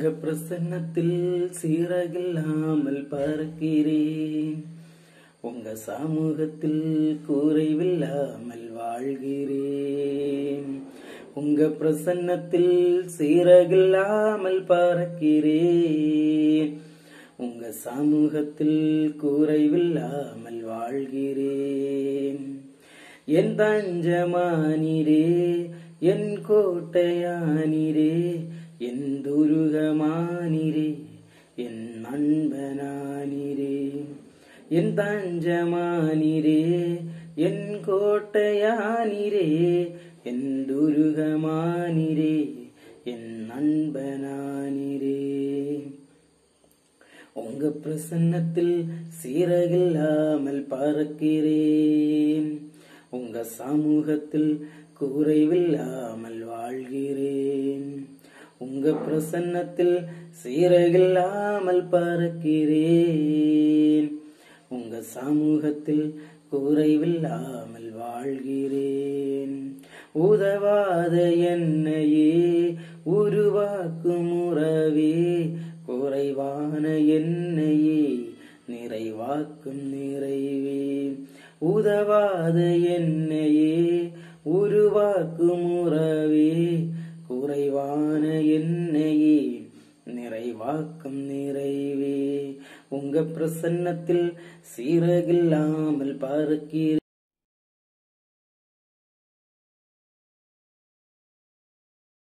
உங்க பிரசன்னத்தில் சீரகில்லாமல் பறக்கிறேன் உங்க சமூகத்தில் குறைவில்லாமல் வாழ்கிறேன் உங்க பிரசன்னத்தில் சீரகில்லாமல் பறக்கிறேன் உங்க சமூகத்தில் குறைவில்லாமல் வாழ்கிறேன் என் தஞ்சமானிரே என் கோட்டையானிரே என் துருகமானிரே என் அன்பனானிரே என் தஞ்சமானிரே என் கோட்டையானிரே என் துருகமானிரே என் அன்பனானிரே உங்க பிரசன்னத்தில் சீரகில்லாமல் பறக்கிறேன் உங்க சமூகத்தில் குறைவில்லாமல் வாழ்கிறேன் உங்க பிரசன்னத்தில் சீரகில்லாமல் பறக்கிறேன் உங்க சமூகத்தில் குறைவில்லாமல் வாழ்கிறேன் உதவாத என்னையே உருவாக்கும் உறவே குறைவான என்னையே நிறைவாக்கும் நிறைவே உதவாத என்னையே உருவாக்கும் உறவே குறைவான என்னையே நிறைவாக்கும் நிறைவே உங்க பிரசன்னத்தில் சீரகில்லாமல் பார்க்கிறேன்